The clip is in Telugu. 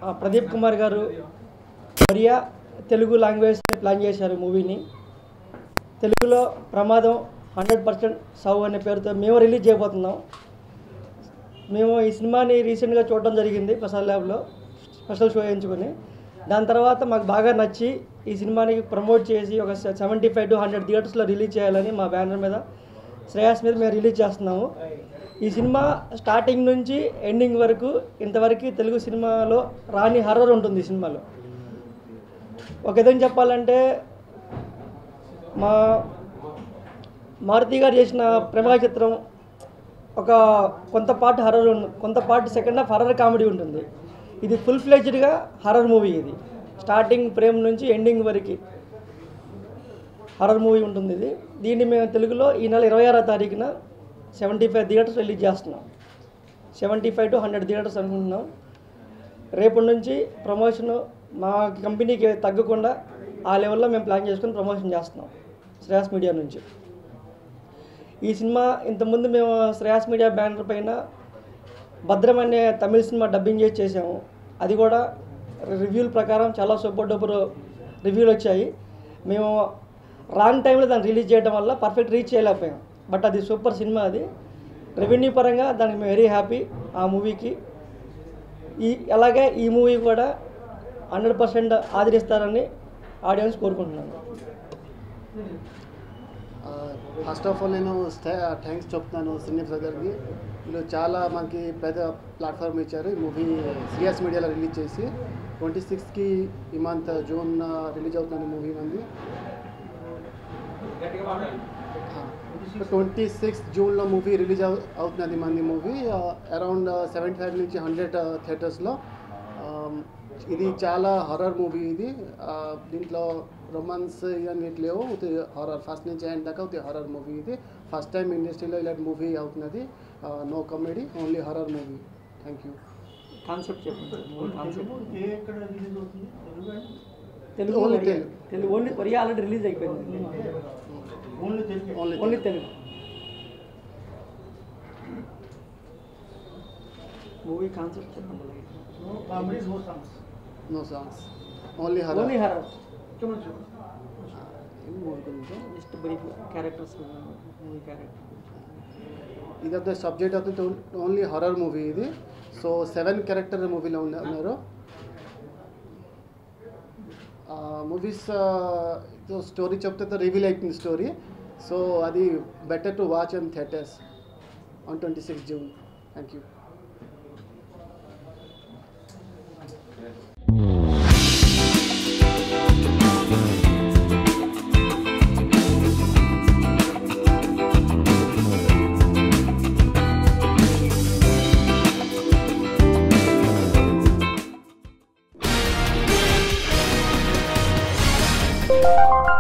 ఆ, ప్రదీప్ కుమార్ గారు ఒరియా తెలుగు లాంగ్వేజ్ ప్లాన్ చేశారు మూవీని తెలుగులో ప్రమాదం హండ్రెడ్ పర్సెంట్ సవ్ అనే పేరుతో మేము రిలీజ్ చేయబోతున్నాం మేము ఈ సినిమాని రీసెంట్గా చూడడం జరిగింది ప్రసాద్ ల్యాబ్లో స్పెషల్ షో ఎంచుకొని దాని తర్వాత మాకు బాగా నచ్చి ఈ సినిమాని ప్రమోట్ చేసి ఒక సెవెంటీ ఫైవ్ టు హండ్రెడ్ థియేటర్స్లో రిలీజ్ చేయాలని మా బ్యానర్ మీద శ్రేయాస్ మీద మేము రిలీజ్ చేస్తున్నాము ఈ సినిమా స్టార్టింగ్ నుంచి ఎండింగ్ వరకు ఇంతవరకు తెలుగు సినిమాలో రాని హర్రర్ ఉంటుంది ఈ సినిమాలో ఒక విధంగా చెప్పాలంటే మా మారుతి గారు చేసిన ప్రేమ చిత్రం ఒక కొంత పార్ట్ హర్రర్ కొంత part second half horror comedy ఉంటుంది ఇది ఫుల్ ఫ్లెడ్జ్డ్గా హర్రర్ మూవీ ఇది స్టార్టింగ్ ప్రేమ్ నుంచి ఎండింగ్ వరకు హర్రర్ మూవీ ఉంటుంది ఇది దీన్ని మేము తెలుగులో ఈ నెల ఇరవై ఆరో తారీఖున సెవెంటీ ఫైవ్ థియేటర్స్ రిలీజ్ చేస్తున్నాం seventy five to hundred theatres అనుకుంటున్నాం రేపటి నుంచి ప్రమోషన్ మా కంపెనీకి తగ్గకుండా ఆ లెవెల్లో మేము ప్లాన్ చేసుకుని ప్రమోషన్ చేస్తున్నాం శ్రేయాస్ మీడియా నుంచి ఈ సినిమా ఇంతకుముందు మేము శ్రేయాస్ మీడియా బ్యానర్ పైన భద్రం అనే తమిళ సినిమా డబ్బింగ్ చేసి చేసాము అది కూడా రివ్యూల ప్రకారం చాలా సూపర్ డూపర్ రివ్యూలు వచ్చాయి మేము రాంగ్ టైంలో దాన్ని రిలీజ్ చేయడం వల్ల పర్ఫెక్ట్ రీచ్ చేయలేకపోయాం బట్ అది సూపర్ సినిమా అది రెవెన్యూ పరంగా దానికి మేము వెరీ హ్యాపీ ఆ మూవీకి ఈ అలాగే ఈ మూవీ కూడా హండ్రెడ్ పర్సెంట్ ఆదరిస్తారని ఆడియన్స్ కోరుకుంటున్నాను ఫస్ట్ ఆఫ్ ఆల్ నేను థ్యాంక్స్ చెప్తున్నాను శ్రీనివాస్ గారికి వీళ్ళు చాలా మనకి పెద్ద ప్లాట్ఫామ్ ఇచ్చారు ఈ మూవీ సిఎస్ మీడియాలో రిలీజ్ చేసి ట్వంటీ సిక్స్కి ఈ మంత్ జూన్ రిలీజ్ అవుతుంది మూవీ మంది ట్వంటీ సిక్స్ జూన్లో మూవీ రిలీజ్ అవు అవుతున్నది మంది మూవీ అరౌండ్ సెవెంటీ ఫైవ్ నుంచి హండ్రెడ్ థియేటర్స్లో ఇది చాలా హర్రర్ మూవీ ఇది ఆ, దీంట్లో రొమాన్స్ ఇవన్నీ లేవు హారర్ ఫస్ట్ నుంచి ఎండ్ దాకా హారర్ మూవీ ఇది ఫస్ట్ టైం ఇండస్ట్రీలో ఇలాంటి మూవీ అవుతున్నది no comedy only horror movie thank you concept చెప్పండి మూవీ కాన్సెప్ట్ ఎక్కడ రిలీజ్ అవుతుంది Telugu and Telugu Only Oriya. Telugu. Telugu only Oriya already release అయిపోయింది only Telugu only only Telugu movie concept చెప్పండి no comedy no songs no songs only horror only horror చెప్పండి చెప్పండి మూవీ గురించి just brief characters movie character ఇదంతా సబ్జెక్ట్ అయితే ఓన్లీ హర్రర్ మూవీ ఇది సో సెవెన్ క్యారెక్టర్ మూవీలో ఉన్నారు మూవీస్ స్టోరీ చెప్తే రివీల్ అవుతుంది స్టోరీ సో అది better to watch and theatres on twenty six June thank you Thank